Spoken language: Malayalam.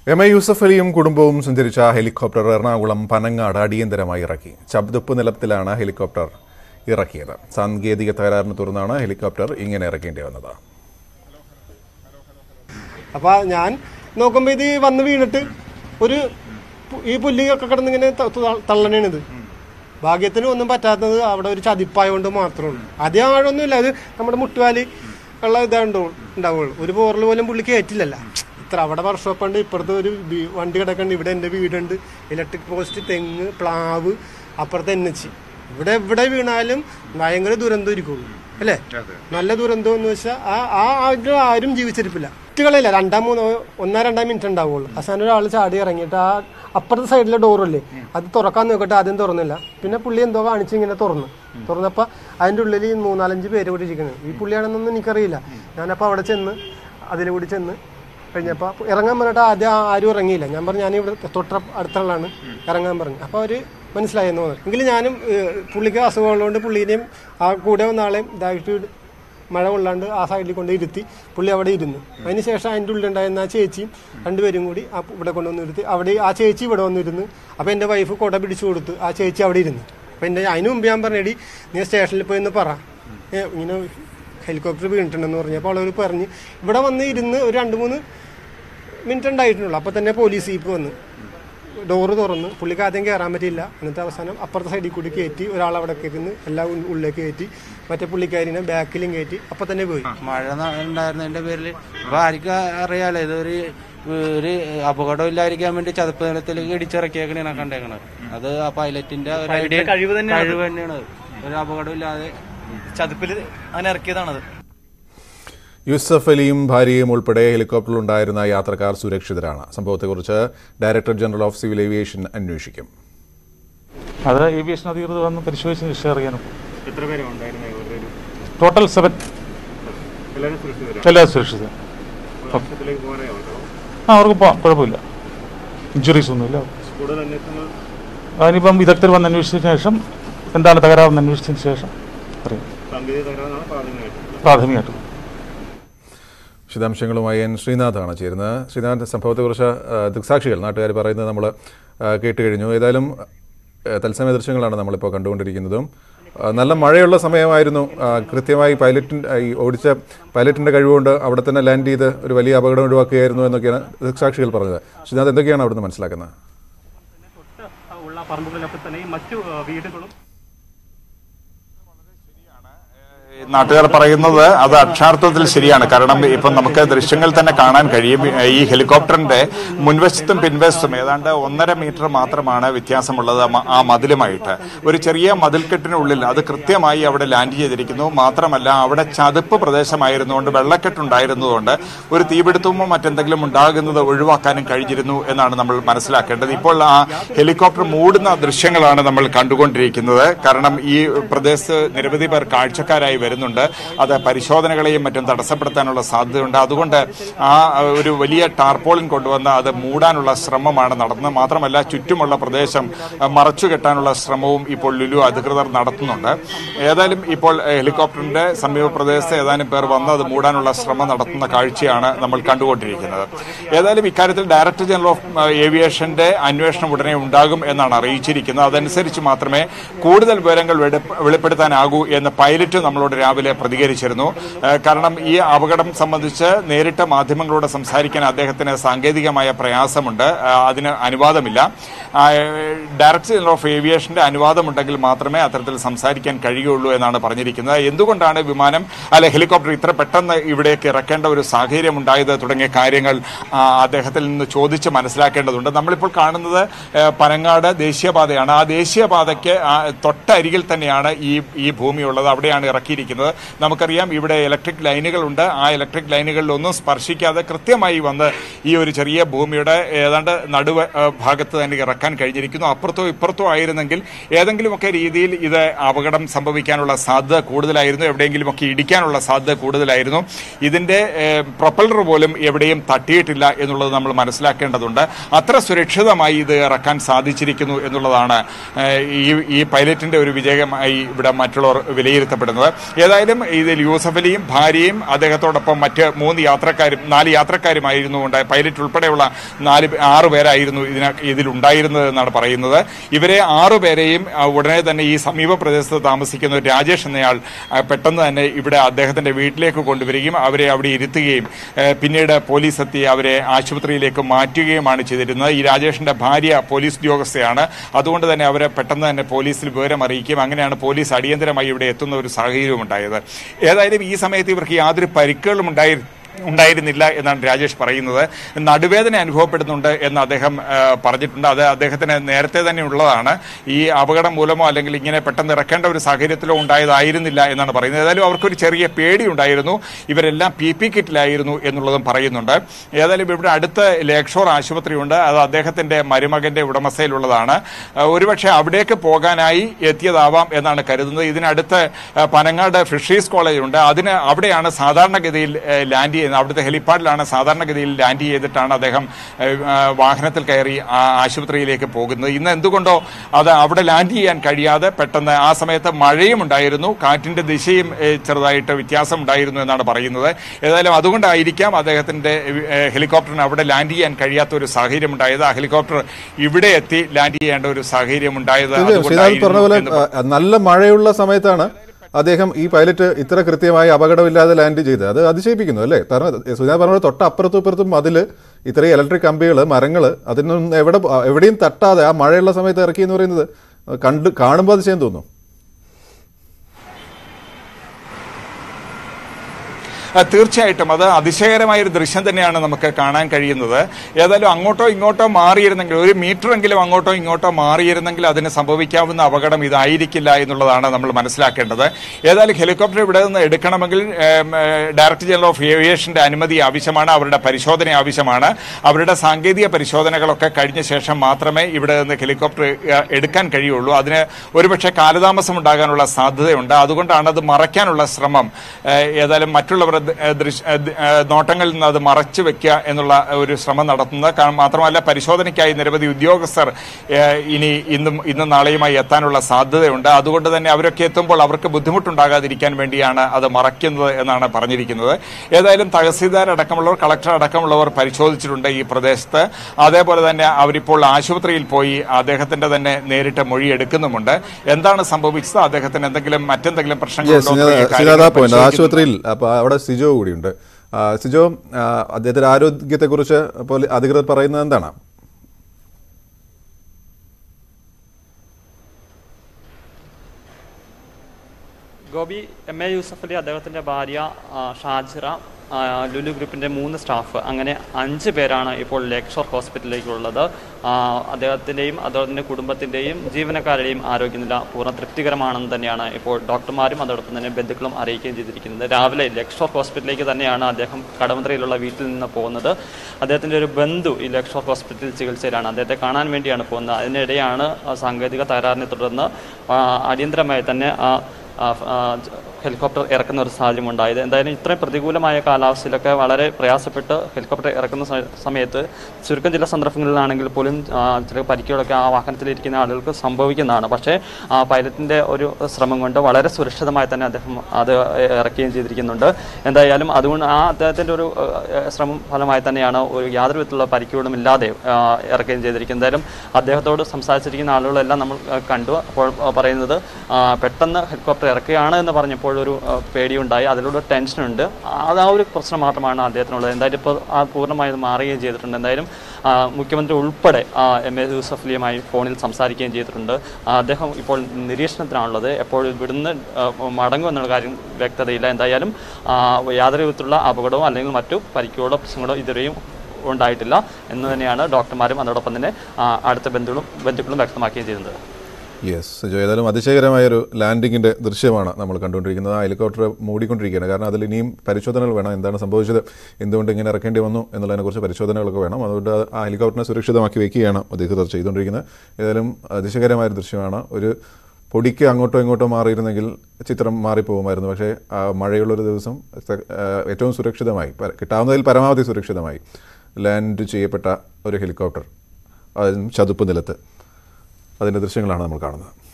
എം എ യൂസഫ് അലിയും കുടുംബവും സഞ്ചരിച്ച ഹെലികോപ്റ്റർ എറണാകുളം പനങ്ങാട് അടിയന്തരമായി ഇറക്കി ചബ്ദപ്പ് നിലത്തിലാണ് ഹെലികോപ്റ്റർ ഇറക്കിയത് സാങ്കേതിക തകരാറിനെ തുടർന്നാണ് ഹെലികോപ്റ്റർ ഇങ്ങനെ ഇറക്കേണ്ടി വന്നത് അപ്പോൾ ഞാൻ നോക്കുമ്പോൾ ഇത് വന്ന് വീണിട്ട് ഒരു പു- ഈ പുല്ലിയൊക്കെ കിടന്നിങ്ങനെ ത- ത- തള്ളണേണിത് ഭാഗ്യത്തിന് ഒന്നും പറ്റാത്തത് അവിടെ ഒരു ചതിപ്പായതുകൊണ്ട് മാത്രമാണ് അധികം ആഴൊന്നുമില്ല അത് നമ്മുടെ മുട്ടുവാലി ഉള്ള ഇതാണ്ടോ ഉണ്ടാവുള്ളൂ ഒരു പോറൽ പോലും പുള്ളി കയറ്റില്ലല്ല ഇത്ര അവിടെ വർക്ക്ഷോപ്പ് ഉണ്ട് ഇപ്പുറത്ത് ഒരു വി- വണ്ടി കിടക്കുന്നുണ്ട് ഇവിടെ എൻ്റെ വീടുണ്ട് ഇലക്ട്രിക് പോസ്റ്റ് തെങ്ങ് പ്ലാവ് അപ്പുറത്ത് എൻ എച്ച് ഇവിടെ എവിടെ വീണാലും ഭയങ്കര ദുരന്തം ഇരിക്കുള്ളൂ അല്ലേ നല്ല ദുരന്തം എന്ന് വെച്ചാൽ ആ ആ ആരും ആരും ജീവിച്ചിരിപ്പില്ല കുട്ടികളില്ല രണ്ടാം മൂന്നോ ഒന്നോ രണ്ടാം മിനിറ്റ് ഉണ്ടാവുള്ളൂ അവസാനം ഒരാൾ ചാടി ഇറങ്ങിയിട്ട് ആ അപ്പുറത്തെ സൈഡിലെ ഡോറല്ലേ അത് തുറക്കാൻ നോക്കട്ടെ ആദ്യം തുറന്നില്ല പിന്നെ പുള്ളി എന്തോ കാണിച്ച് ഇങ്ങനെ തുറന്നു തുറന്നപ്പോൾ അതിൻ്റെ ഉള്ളിൽ ഈ മൂന്നാലഞ്ച് പേര് കൂടി ഇരിക്കുന്നത് ഈ പുള്ളിയാണെന്നൊന്നും എനിക്കറിയില്ല ഞാനപ്പോൾ അവിടെ ചെന്ന് അതിലെ കൂടി ചെന്ന് കഴിഞ്ഞപ്പോൾ ഇറങ്ങാൻ പറഞ്ഞിട്ട് ആദ്യം ആ- ആരും ഇറങ്ങിയില്ല ഞാൻ പറഞ്ഞു ഞാൻ ഇവിടെ തൊട്ട അടുത്തുള്ളതാണ് ഇറങ്ങാൻ പറഞ്ഞു അപ്പോൾ അവർ മനസ്സിലായെന്ന് തോന്നുന്നു എങ്കിലും ഞാനും ഏഹ്, പുള്ളിക്ക് അസുഖമുള്ളതുകൊണ്ട് പുള്ളീനെയും ആ കൂടെ വന്ന ആളെയും ഇതായിട്ട് മഴ കൊള്ളാണ്ട് ആ സൈഡിൽ കൊണ്ട് ഇരുത്തി പുള്ളി അവിടെ ഇരുന്നു അതിന് ശേഷം അതിൻ്റെ ഉള്ളിലുണ്ടായിരുന്ന ആ ചേച്ചിയും രണ്ടുപേരും കൂടി ആ ഇവിടെ കൊണ്ടുവന്ന് ഇരുത്തി അവിടെ ആ ചേച്ചി ഇവിടെ വന്നിരുന്നു അപ്പോൾ എൻ്റെ വൈഫ് കുട പിടിച്ചു കൊടുത്ത് ആ ചേച്ചി അവിടെ ഇരുന്നു അപ്പോൾ എൻ്റെ അതിന് മുമ്പ് ഞാൻ പറഞ്ഞെടി നീ സ്റ്റേഷനിൽ പോയി ഒന്ന് പറ ഏ, ഇങ്ങനെ ഹെലികോപ്റ്റർ വീണിട്ടുണ്ടെന്ന് പറഞ്ഞു അപ്പോൾ അവർ പറഞ്ഞ് ഇവിടെ വന്ന് ഇരുന്ന് ഒരു രണ്ട് മൂന്ന് മിനിറ്റ് ഉണ്ടായിട്ടുള്ളൂ അപ്പോൾ തന്നെ പോലീസ് ജീപ്പ് വന്ന് ഡോറ് തുറന്ന് പുള്ളിക്ക് ആദ്യം കയറാൻ പറ്റിയില്ല എന്നിട്ട് അവസാനം അപ്പുറത്തെ സൈഡിൽ കൂടി കയറ്റി ഒരാൾ അവിടെ ഇരുന്ന് എല്ലാം ഉൾ- ഉള്ളിലേക്ക് കയറ്റി മറ്റേ പുള്ളിക്കാരിനെ ബാക്കിലും കയറ്റി അപ്പം തന്നെ പോയി മഴ ന- ഉണ്ടായിരുന്നതിന്റെ പേരിൽ ഇപ്പൊ ആർക്കും അറിയാലോ ഇതൊരു ഒരു അപകടം ഇല്ലായിരിക്കാൻ വേണ്ടി ചതുപ്പ് നിലത്തിലേക്ക് ഇടിച്ചിറക്കിയേക്കണേണ് കണ്ടേക്കണത് അത് ആ പൈലറ്റിന്റെ ഒരു പൈലറ്റിന്റെ കഴിവ് തന്നെയാണ് കഴിവ് തന്നെയാണ് അത്. ഒരു അപകടം ഇല്ലാതെ ചതുപ്പിൽ അങ്ങനെ ഇറക്കിയതാണത് യൂസഫ് അലിയും ഭാര്യയും ഉൾപ്പെടെ ഹെലികോപ്റ്ററിലുണ്ടായിരുന്ന യാത്രക്കാർ സുരക്ഷിതരാണ് സംഭവത്തെക്കുറിച്ച് director general of civil aviation അന്വേഷിക്കും അത് ഏവിയേഷൻ അധികൃതർ വന്ന് പരിശോധിച്ച് ശിക്ഷ അറിയാനും എത്ര പേരാണ് ഉണ്ടായിരുന്നത് ഒരു ടോട്ടൽ സെവൻ എല്ലാവരും സുരക്ഷിതരാണ് എല്ലാവരും സുരക്ഷിതം ആശുപത്രിയിലേക്ക് പോകാനോ ആ അവർക്ക് പോവാം കുഴപ്പമില്ല ഇഞ്ചുറീസ് ഒന്നുമില്ല കൂടുതൽ അന്വേഷണങ്ങൾ അതിനിപ്പം വിദഗ്ധർ വന്ന് അന്വേഷിച്ചതിന് ശേഷം എന്താണ് തകരാറെന്ന് അന്വേഷിച്ചതിന് ശേഷം അറിയാം സാങ്കേതിക തകരാറാണ് പ്രാഥമികമായിട്ട് പ്രാഥമികമായിട്ട് വിശദാംശങ്ങളുമായി എൻ ശ്രീനാഥാണ് ചേരുന്നത് ശ്രീനാഥ് സംഭവത്തെക്കുറിച്ച് ആ, ദൃക്സാക്ഷികൾ നാട്ടുകാർ പറയുന്നത് നമ്മൾ കേട്ട് കഴിഞ്ഞു ഏതായാലും ആ, തത്സമയ ദൃശ്യങ്ങളാണ് നമ്മളിപ്പോൾ കണ്ടുകൊണ്ടിരിക്കുന്നതും ആ, നല്ല മഴയുള്ള സമയമായിരുന്നു ആ, കൃത്യമായി പൈലറ്റിൻ്റെ ഈ ഓടിച്ച പൈലറ്റിൻ്റെ കഴിവുകൊണ്ട് അവിടെ തന്നെ ലാൻഡ് ചെയ്ത് ഒരു വലിയ അപകടം ഒഴിവാക്കുകയായിരുന്നു എന്നൊക്കെയാണ് ദൃക്സാക്ഷികൾ പറഞ്ഞത് ശ്രീനാഥ് എന്തൊക്കെയാണ് അവിടുന്ന് മനസ്സിലാക്കുന്നത് ഉള്ള പറമ്പുകളിലൊക്കെ തന്നെ മറ്റു വീടുകളും നാട്ടുകാർ പറയുന്നത് അത് അക്ഷാർത്ഥത്തിൽ ശരിയാണ് കാരണം ഇപ്പം നമുക്ക് ദൃശ്യങ്ങൾ തന്നെ കാണാൻ കഴിയും ഈ ഹെലികോപ്റ്ററിന്റെ മുൻവശത്തും പിൻവശത്തും ഏതാണ്ട് ഒന്നര മീറ്റർ മാത്രമാണ് വ്യത്യാസമുള്ളത് ആ മ- ആ മതിലുമായിട്ട് ഒരു ചെറിയ മതിൽക്കെട്ടിനുള്ളിൽ അത് കൃത്യമായി അവിടെ ലാൻഡ് ചെയ്തിരിക്കുന്നു മാത്രമല്ല അവിടെ ചതുപ്പ് പ്രദേശമായിരുന്നുകൊണ്ട് വെള്ളക്കെട്ടുണ്ടായിരുന്നതുകൊണ്ട് ഒരു തീപിടുത്തമോ മറ്റെന്തെങ്കിലും ഉണ്ടാകുന്നത് ഒഴിവാക്കാനും കഴിഞ്ഞിരുന്നു എന്നാണ് നമ്മൾ മനസ്സിലാക്കേണ്ടത് ഇപ്പോൾ ആ ഹെലികോപ്റ്റർ മൂടുന്ന ദൃശ്യങ്ങളാണ് നമ്മൾ കണ്ടുകൊണ്ടിരിക്കുന്നത് കാരണം ഈ പ്രദേശത്ത് നിരവധി പേർ കാഴ്ചക്കാരായി വരുന്നുണ്ട് അത് പരിശോധനകളെയും മറ്റും തടസ്സപ്പെടുത്താനുള്ള സാധ്യതയുണ്ട് അതുകൊണ്ട് ആ ഒരു വലിയ ടാർപോളിൻ കൊണ്ടുവന്ന് അത് മൂടാനുള്ള ശ്രമമാണ് നടന്നത് മാത്രമല്ല ചുറ്റുമുള്ള പ്രദേശം അഹ്, മറച്ചുകെട്ടാനുള്ള ശ്രമവും ഇപ്പോൾ ലുലു അധികൃതർ നടത്തുന്നുണ്ട് ഏതായാലും ഇപ്പോൾ എഹ്, ഹെലികോപ്റ്ററിന്റെ സമീപ പ്രദേശത്ത് ഏതാനും പേർ വന്ന് അത് മൂടാനുള്ള ശ്രമം നടത്തുന്ന കാഴ്ചയാണ് നമ്മൾ കണ്ടുകൊണ്ടിരിക്കുന്നത് ഏതായാലും ഇക്കാര്യത്തിൽ ഡയറക്ടർ ജനറൽ ഓഫ് അഹ്, ഏവിയേഷന്റെ അന്വേഷണം ഉടനെ ഉണ്ടാകും എന്നാണ് അറിയിച്ചിരിക്കുന്നത് അതനുസരിച്ച് മാത്രമേ കൂടുതൽ വിവരങ്ങൾ വെളിപ്പ- വെളിപ്പെടുത്താനാകൂ എന്ന് പൈലറ്റ് നമ്മളോട് രാവിലെ പ്രതികരിച്ചിരുന്നു ഏഹ്, കാരണം ഈ അപകടം സംബന്ധിച്ച് നേരിട്ട് മാധ്യമങ്ങളോട് സംസാരിക്കാൻ അദ്ദേഹത്തിന് സാങ്കേതികമായ പ്രയാസമുണ്ട് ഏഹ്, അതിന് അനുവാദമില്ല ആ, ഏഹ്, ഡയറക്ടർ ജനറൽ ഓഫ് ഏവിയേഷന്റെ അനുവാദമുണ്ടെങ്കിൽ മാത്രമേ അത്തരത്തിൽ സംസാരിക്കാൻ കഴിയുള്ളൂ എന്നാണ് പറഞ്ഞിരിക്കുന്നത് എന്തുകൊണ്ടാണ് വിമാനം അല്ലെ ഹെലികോപ്റ്റർ ഇത്ര പെട്ടെന്ന് ഇവിടേക്ക് ഇറക്കേണ്ട ഒരു സാഹചര്യം ഉണ്ടായത് തുടങ്ങിയ കാര്യങ്ങൾ ആ, അദ്ദേഹത്തിൽ നിന്ന് ചോദിച്ച് മനസ്സിലാക്കേണ്ടതുണ്ട് നമ്മളിപ്പോൾ കാണുന്നത് ഏഹ്, പനങ്ങാട് ദേശീയപാതയാണ് ആ ദേശീയപാതയ്ക്ക് ആ തൊട്ടരികിൽ തന്നെയാണ് ഈ ഈ ഭൂമിയുള്ളത് അവിടെയാണ് ഇറക്കിയിരിക്കുന്നത് നമുക്കറിയാം ഇവിടെ ഇലക്ട്രിക് ലൈനുകളുണ്ട് ആ ഇലക്ട്രിക് ലൈനുകളിലൊന്നും സ്പർശിക്കാതെ കൃത്യമായി വന്ന് ഈ ഒരു ചെറിയ ഭൂമിയുടെ ഏതാണ്ട് നടുവ് ഏഹ്, ഭാഗത്ത് തന്നെ ഇറക്കാൻ കഴിഞ്ഞിരിക്കുന്നു അപ്പുറത്തോ ഇപ്പുറത്തോ ആയിരുന്നെങ്കിൽ ഏതെങ്കിലുമൊക്കെ രീതിയിൽ ഇത് അപകടം സംഭവിക്കാനുള്ള സാധ്യത കൂടുതലായിരുന്നു എവിടെയെങ്കിലുമൊക്കെ ഇടിക്കാനുള്ള സാധ്യത കൂടുതലായിരുന്നു ഇതിന്റെ ഏഹ്, പ്രൊപ്പല്ലർ പോലും എവിടെയും തട്ടിയിട്ടില്ല എന്നുള്ളത് നമ്മൾ മനസ്സിലാക്കേണ്ടതുണ്ട് അത്ര സുരക്ഷിതമായി ഇത് ഇറക്കാൻ സാധിച്ചിരിക്കുന്നു എന്നുള്ളതാണ് ഏഹ്, ഈ ഈ പൈലറ്റിന്റെ ഒരു വിജയമായി ഇവിടെ മറ്റുള്ളവർ വിലയിരുത്തപ്പെടുന്നത് ഏതായാലും ഇതിൽ യൂസഫ് അലിയും ഭാര്യയും അദ്ദേഹത്തോടൊപ്പം മറ്റ് മൂന്ന് യാത്രക്കാരും നാല് യാത്രക്കാരുമായിരുന്നു ഉണ്ട് പൈലറ്റ് ഉൾപ്പെടെയുള്ള നാല് പേ- ആറ് പേരായിരുന്നു ഇതിന ഇതിലുണ്ടായിരുന്നത് എന്നാണ് പറയുന്നത് ഇവരെ ആറു പേരെയും ആ, ഉടനെ തന്നെ ഈ സമീപ പ്രദേശത്ത് താമസിക്കുന്ന ഒരു രാജേഷ് എന്നയാൾ ആ, പെട്ടെന്ന് തന്നെ ഇവിടെ അദ്ദേഹത്തിന്റെ വീട്ടിലേക്ക് കൊണ്ടുവരികയും അവരെ അവിടെ ഇരുത്തുകയും ഏ, പിന്നീട് പോലീസ് എത്തി അവരെ ആശുപത്രിയിലേക്ക് മാറ്റുകയുമാണ് ചെയ്തിരുന്നത് ഈ രാജേഷിന്റെ ഭാര്യ പോലീസ് ഉദ്യോഗസ്ഥയാണ് അതുകൊണ്ട് തന്നെ അവരെ പെട്ടെന്ന് തന്നെ പോലീസിൽ വിവരം അറിയിക്കുകയും അങ്ങനെയാണ് പോലീസ് അടിയന്തരമായി ഇവിടെ എത്തുന്ന ഒരു സാഹചര്യം ഉണ്ടായത് ഏതായാലും ഈ സമയത്ത് ഇവർക്ക് യാതൊരു പരിക്കുകളും ഉണ്ടായി ഉണ്ടായിരുന്നില്ല എന്നാണ് രാജേഷ് പറയുന്നത് നടുവേദന അനുഭവപ്പെടുന്നുണ്ട് എന്ന് അദ്ദേഹം ആ, പറഞ്ഞിട്ടുണ്ട് അത് അദ്ദേഹത്തിന് നേരത്തെ തന്നെ ഉള്ളതാണ് ഈ അപകടം മൂലമോ അല്ലെങ്കിൽ ഇങ്ങനെ പെട്ടെന്ന് ഇറക്കേണ്ട ഒരു സാഹചര്യത്തിലോ ഉണ്ടായതായിരുന്നില്ല എന്നാണ് പറയുന്നത് ഏതായാലും അവർക്കൊരു ചെറിയ പേടി ഉണ്ടായിരുന്നു ഇവരെല്ലാം പി പി കിറ്റിലായിരുന്നു എന്നുള്ളതും പറയുന്നുണ്ട് ഏതായാലും ഇവിടെ അടുത്ത് ലേക്ഷോർ ആശുപത്രിയുണ്ട് അത് അദ്ദേഹത്തിന്റെ മരുമകന്റെ ഉടമസ്ഥയിലുള്ളതാണ് ആ, ഒരുപക്ഷെ അവിടേക്ക് പോകാനായി എത്തിയതാവാം എന്നാണ് കരുതുന്നത് ഇതിനടുത്ത് ആ, പനങ്ങാട് ഫിഷറീസ് കോളേജ് ഉണ്ട് അതിന് അവിടെയാണ് സാധാരണഗതിയിൽ ഏ, ലാൻഡ് ചെയ്യുന്നത് അവിടുത്തെ ഹെലിപ്പാഡിലാണ് സാധാരണഗതിയിൽ ലാൻഡ് ചെയ്തിട്ടാണ് അദ്ദേഹം ഏ, ആ, വാഹനത്തിൽ കയറി ആ ആശുപത്രിയിലേക്ക് പോകുന്നത് ഇന്ന് എന്തുകൊണ്ടോ അത് അവിടെ ലാൻഡ് ചെയ്യാൻ കഴിയാതെ പെട്ടെന്ന് ആ സമയത്ത് മഴയും ഉണ്ടായിരുന്നു കാറ്റിന്റെ ദിശയും ഏ, ചെറുതായിട്ട് വ്യത്യാസം ഉണ്ടായിരുന്നു എന്നാണ് പറയുന്നത് ഏതായാലും അതുകൊണ്ടായിരിക്കാം അദ്ദേഹത്തിന്റെ ഏ, ഹെലികോപ്റ്ററിന് അവിടെ ലാൻഡ് ചെയ്യാൻ കഴിയാത്ത ഒരു സാഹചര്യം ഉണ്ടായത് ആ ഹെലികോപ്റ്റർ ഇവിടെ എത്തി ലാൻഡ് ചെയ്യേണ്ട ഒരു സാഹചര്യം ഉണ്ടായത് തീർച്ചയായും ശ്രീനാഥ് പറഞ്ഞ പോലെ അതുകൊണ്ടായിരുന്നു എന്ന് ആ, നല്ല മഴയുള്ള സമയത്താണ് അദ്ദേഹം ഈ പൈലറ്റ് ഇത്ര കൃത്യമായി അപകടമില്ലാതെ ലാൻഡ് ചെയ്തത് അത് അതിശയിപ്പിക്കുന്നു അല്ലേ കാരണം ശ്രീനാഥ് പറഞ്ഞ പോലെ തൊട്ട് അപ്പുറത്തും ഇപ്പുറത്തും മതില് ഇത്രയും ഇലക്ട്രിക് കമ്പികൾ മരങ്ങൾ അതിനൊന്നും എവിടെ എവിടെയും തട്ടാതെ ആ മഴയുള്ള സമയത്ത് ഇറക്കി എന്ന് പറയുന്നത് കണ്ട് കാണുമ്പോൾ അതിശയം തോന്നുന്നു ആ, തീർച്ചയായിട്ടും അത് അതിശയകരമായ ഒരു ദൃശ്യം തന്നെയാണ് നമുക്ക് കാണാൻ കഴിയുന്നത് ഏതായാലും അങ്ങോട്ടോ ഇങ്ങോട്ടോ മാറിയിരുന്നെങ്കിൽ ഒരു മീറ്ററെങ്കിലും അങ്ങോട്ടോ ഇങ്ങോട്ടോ മാറിയിരുന്നെങ്കിൽ അതിന് സംഭവിക്കാവുന്ന അപകടം ഇതായിരിക്കില്ല എന്നുള്ളതാണ് നമ്മൾ മനസ്സിലാക്കേണ്ടത് ഏതായാലും ഹെലികോപ്റ്റർ ഇവിടെ നിന്ന് എടുക്കണമെങ്കിൽ ഏം, ഏ, ഡയറക്ടർ ജനറൽ ഓഫ് ഏവിയേഷന്റെ അനുമതി ആവശ്യമാണ് അവരുടെ പരിശോധന ആവശ്യമാണ് അവരുടെ സാങ്കേതിക പരിശോധനകളൊക്കെ കഴിഞ്ഞ ശേഷം മാത്രമേ ഇവിടെ നിന്ന് ഹെലികോപ്റ്റർ ഏ, എടുക്കാൻ കഴിയുള്ളൂ അതിന് ഒരുപക്ഷെ കാലതാമസം ഉണ്ടാകാനുള്ള സാധ്യതയുണ്ട് അതുകൊണ്ടാണ് അത് മറയ്ക്കാനുള്ള ശ്രമം ഏ, ഏതായാലും മറ്റുള്ളവരുടെ ദ- ഏ, ദൃശ്- ഏ, ദ- ഏ, നോട്ടങ്ങളിൽ നിന്ന് അത് മറച്ചു വെക്കുക എന്നുള്ള ഒരു ശ്രമം നടത്തുന്നത് കാരണം മാത്രമല്ല പരിശോധനയ്ക്കായി നിരവധി ഉദ്യോഗസ്ഥർ ഏ, ഇനി ഇന്നും ഇന്നും നാളെയുമായി എത്താനുള്ള സാധ്യതയുണ്ട് അതുകൊണ്ട് തന്നെ അവരൊക്കെ എത്തുമ്പോൾ അവർക്ക് ബുദ്ധിമുട്ടുണ്ടാകാതിരിക്കാൻ വേണ്ടിയാണ് അത് മറയ്ക്കുന്നത് എന്നാണ് പറഞ്ഞിരിക്കുന്നത് ഏതായാലും തഹസീൽദാർ അടക്കമുള്ളവർ കളക്ടർ അടക്കമുള്ളവർ പരിശോധിച്ചിട്ടുണ്ട് ഈ പ്രദേശത്ത് അതേപോലെ തന്നെ അവരിപ്പോൾ ആശുപത്രിയിൽ പോയി അദ്ദേഹത്തിന്റെ തന്നെ നേരിട്ട് മൊഴി എടുക്കുന്നുമുണ്ട് എന്താണ് സംഭവിച്ചത് അദ്ദേഹത്തിന് എന്തെങ്കിലും മറ്റെന്തെങ്കിലും പ്രശ്നങ്ങളുണ്ടോ തുടങ്ങിയ കാര്യങ്ങൾ ശ്രീനാഥ പോയിന്റ് പരിശോധിക്കുന്നു. ആശുപത്രിയിൽ അപ്പൊ അവിടെ സിജോ കൂടിയുണ്ട് ആ, സിജോ ആ, അദ്ദേഹത്തിന്റെ ആരോഗ്യത്തെക്കുറിച്ച് പോലീ- അധികൃതർ പറയുന്നത് എന്താണ് ഗോപി എം എ യൂസഫ് അലി അദ്ദേഹത്തിൻ്റെ ഭാര്യ ആ, ഷാജിറ ആ, ലുലു ഗ്രൂപ്പിൻ്റെ മൂന്ന് സ്റ്റാഫ് അങ്ങനെ അഞ്ച് പേരാണ് ഇപ്പോൾ ലേക്ക് ഷോർ ഹോസ്പിറ്റലിലേക്കുള്ളത് ആ, അദ്ദേഹത്തിൻ്റെയും അദ്ദേഹത്തിൻ്റെ കുടുംബത്തിൻ്റെയും ജീവനക്കാരുടെയും ആരോഗ്യനില പൂർണ്ണ തൃപ്തികരമാണെന്ന് തന്നെയാണ് ഇപ്പോൾ ഡോക്ടർമാരും അതോടൊപ്പം തന്നെ ബന്ധുക്കളും അറിയിക്കുകയും ചെയ്തിരിക്കുന്നത് രാവിലെ ലേക്ക് ഷോർ ഹോസ്പിറ്റലിലേക്ക് തന്നെയാണ് അദ്ദേഹം കടമന്ത്രയിലുള്ള വീട്ടിൽ നിന്ന് പോകുന്നത് അദ്ദേഹത്തിൻ്റെ ഒരു ബന്ധു ഈ ലേക്ക് ഷോർ ഹോസ്പിറ്റലിൽ ചികിത്സയിലാണ് അദ്ദേഹത്തെ കാണാൻ വേണ്ടിയാണ് പോകുന്നത് അതിനിടെയാണ് ആ, സാങ്കേതിക തകരാറിനെ തുടർന്ന് ആ, അടിയന്തരമായി തന്നെ ആ ആ, ആ, ഹെലികോപ്റ്റർ ഇറക്കുന്ന ഒരു സാഹചര്യം ഉണ്ടായത് എന്തായാലും ഇത്രയും പ്രതികൂലമായ കാലാവസ്ഥയിലൊക്കെ വളരെ പ്രയാസപ്പെട്ട് ഹെലികോപ്റ്റർ ഇറക്കുന്ന സ- സമയത്ത് ചുരുക്കം ചില സന്ദർഭങ്ങളിലാണെങ്കിൽ പോലും ആ, ചില പരിക്കുകളൊക്കെ ആ വാഹനത്തിലിരിക്കുന്ന ആളുകൾക്ക് സംഭവിക്കുന്നതാണ് പക്ഷേ ആ പൈലറ്റിൻ്റെ ഒരു ശ്രമം കൊണ്ട് വളരെ സുരക്ഷിതമായി തന്നെ അദ്ദേഹം അത് ഇറക്കുകയും ചെയ്തിരിക്കുന്നുണ്ട് എന്തായാലും അതുകൊണ്ട് ആ അദ്ദേഹത്തിൻ്റെ ഒരു ഏഹ്, ശ്രമം ഫലമായി തന്നെയാണ് ഒരു യാതൊരു വിധത്തിലുള്ള പരിക്കുകളും ഇല്ലാതെ ആ, ഇറക്കുകയും ചെയ്തിരിക്കുന്നത് എന്തായാലും അദ്ദേഹത്തോട് സംസാരിച്ചിരിക്കുന്ന ആളുകളെല്ലാം നമ്മൾ ആ, കണ്ടു അപ്പോൾ ആ, പറയുന്നത് ആ, പെട്ടെന്ന് ഹെലികോപ്റ്റർ ഇറക്കുകയാണ് എന്ന് പറഞ്ഞപ്പോൾ ഒരു ആ, പേടിയുണ്ടായി അതിലൂടെ ടെൻഷനുണ്ട് അത് ആ ഒരു പ്രശ്നം മാത്രമാണ് അദ്ദേഹത്തിനുള്ളത് എന്തായാലും ഇപ്പോൾ ആ പൂർണ്ണമായി അത് മാറുകയും ചെയ്തിട്ടുണ്ട് എന്തായാലും ആ, മുഖ്യമന്ത്രി ഉൾപ്പെടെ ആ, എം എ യൂസഫലിയുമായി ഫോണിൽ സംസാരിക്കുകയും ചെയ്തിട്ടുണ്ട് ആ, അദ്ദേഹം ഇപ്പോൾ നിരീക്ഷണത്തിലാണുള്ളത് എപ്പോൾ ഇവിടുന്ന് ആ, മടങ്ങും എന്നുള്ള കാര്യം വ്യക്തതയില്ല എന്തായാലും ആ, യാതൊരു വിധത്തിലുള്ള അപകടമോ അല്ലെങ്കിൽ മറ്റു പരിക്കുകളോ പ്രശ്നങ്ങളോ ഇതുവരെയും ഉണ്ടായിട്ടില്ല എന്ന് തന്നെയാണ് ഡോക്ടർമാരും അതോടൊപ്പം തന്നെ ആ, അടുത്ത ബന്ധുക്കളും ബന്ധുക്കളും വ്യക്തമാക്കുകയും ചെയ്യുന്നത് യെസ് സിജോ ഏതായാലും അതിശയകരമായ ഒരു ലാൻഡിങ്ങിന്റെ ദൃശ്യമാണ് നമ്മൾ കണ്ടുകൊണ്ടിരിക്കുന്നത് ആ ഹെലികോപ്റ്റർ മൂടിക്കൊണ്ടിരിക്കുകയാണ് കാരണം അതിൽ ഇനിയും പരിശോധനകൾ വേണം എന്താണ് സംഭവിച്ചത് എന്തുകൊണ്ട് ഇങ്ങനെ ഇറക്കേണ്ടി വന്നു എന്നുള്ളതിനെക്കുറിച്ച് പരിശോധനകളൊക്കെ വേണം അതുകൊണ്ട് ആ ഹെലികോപ്റ്ററിനെ സുരക്ഷിതമാക്കി വെക്കുകയാണ് അധികൃതർ ചെയ്തുകൊണ്ടിരിക്കുന്നത് ഏതായാലും അതിശയകരമായ ഒരു ദൃശ്യമാണ് ഒരു പൊടിക്ക് അങ്ങോട്ടോ ഇങ്ങോട്ടോ മാറിയിരുന്നെങ്കിൽ ചിത്രം മാറിപ്പോകുമായിരുന്നു പക്ഷേ ആ മഴയുള്ളൊരു ദിവസം സ- ആ, ഏറ്റവും സുരക്ഷിതമായി പ- കിട്ടാവുന്നതിൽ പരമാവധി സുരക്ഷിതമായി ലാൻഡ് ചെയ്യപ്പെട്ട ഒരു ഹെലികോപ്റ്റർ അതും ചതുപ്പ് നിലത്ത് അതിൻ്റെ ദൃശ്യങ്ങളാണ് നമ്മൾ കാണുന്നത്